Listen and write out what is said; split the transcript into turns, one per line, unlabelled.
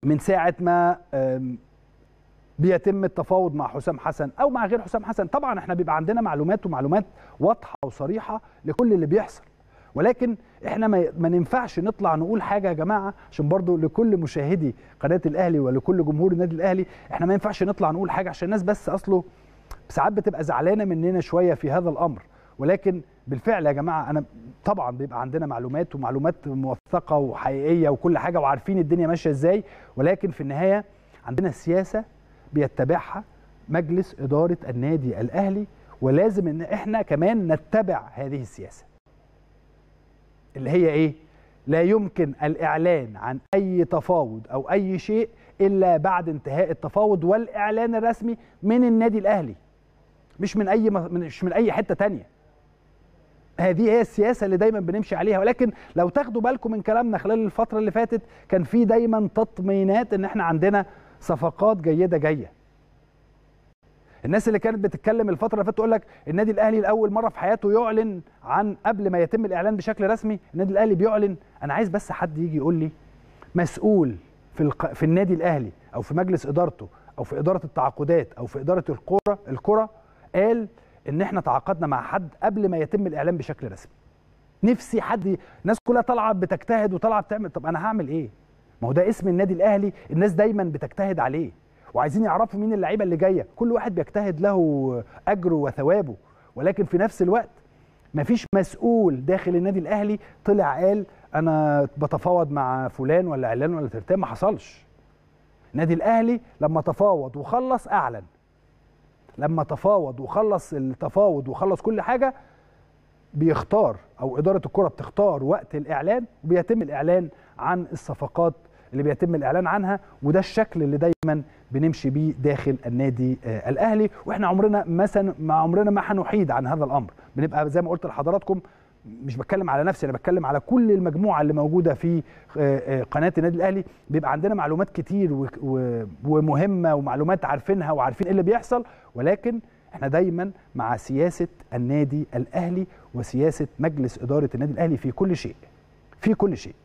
من ساعه ما آم، بيتم التفاوض مع حسام حسن او مع غير حسام حسن طبعا احنا بيبقى عندنا معلومات ومعلومات واضحه وصريحه لكل اللي بيحصل ولكن احنا ما ما ينفعش نطلع نقول حاجه يا جماعه عشان برضو لكل مشاهدي قناه الاهلي ولكل جمهور النادي الاهلي احنا ما ينفعش نطلع نقول حاجه عشان الناس بس اصله ساعات بتبقى زعلانه مننا شويه في هذا الامر ولكن بالفعل يا جماعه انا طبعا بيبقى عندنا معلومات ومعلومات موثقه وحقيقيه وكل حاجه وعارفين الدنيا ماشيه ازاي ولكن في النهايه عندنا سياسه بيتبعها مجلس اداره النادي الاهلي ولازم ان احنا كمان نتبع هذه السياسه اللي هي ايه لا يمكن الاعلان عن اي تفاوض او اي شيء الا بعد انتهاء التفاوض والاعلان الرسمي من النادي الاهلي مش من اي مش من اي حته تانية هذه هي السياسه اللي دايما بنمشي عليها ولكن لو تاخدوا بالكم من كلامنا خلال الفتره اللي فاتت كان في دايما تطمينات ان احنا عندنا صفقات جيده جايه الناس اللي كانت بتتكلم الفتره اللي فاتت تقول لك النادي الاهلي لاول مره في حياته يعلن عن قبل ما يتم الاعلان بشكل رسمي النادي الاهلي بيعلن انا عايز بس حد يجي يقول لي مسؤول في الق... في النادي الاهلي او في مجلس ادارته او في اداره التعاقدات او في اداره الكره الكره قال ان احنا تعاقدنا مع حد قبل ما يتم الاعلان بشكل رسمي نفسي حد الناس كلها طالعه بتجتهد وطالعه بتعمل طب انا هعمل ايه ما هو ده اسم النادي الاهلي الناس دايما بتجتهد عليه وعايزين يعرفوا مين اللعيبه اللي جايه كل واحد بيجتهد له اجره وثوابه ولكن في نفس الوقت مفيش مسؤول داخل النادي الاهلي طلع قال انا بتفاوض مع فلان ولا علان ولا ترتان ما حصلش النادي الاهلي لما تفاوض وخلص اعلن لما تفاوض وخلص التفاوض وخلص كل حاجه بيختار او اداره الكره بتختار وقت الاعلان وبيتم الاعلان عن الصفقات اللي بيتم الاعلان عنها وده الشكل اللي دايما بنمشي بيه داخل النادي آه الاهلي واحنا عمرنا مثلا ما عمرنا ما هنحيد عن هذا الامر بنبقى زي ما قلت لحضراتكم مش بتكلم على نفسي انا بتكلم على كل المجموعه اللي موجوده في قناه النادي الاهلي بيبقى عندنا معلومات كتير ومهمه ومعلومات عارفينها وعارفين ايه اللي بيحصل ولكن احنا دايما مع سياسه النادي الاهلي وسياسه مجلس اداره النادي الاهلي في كل شيء في كل شيء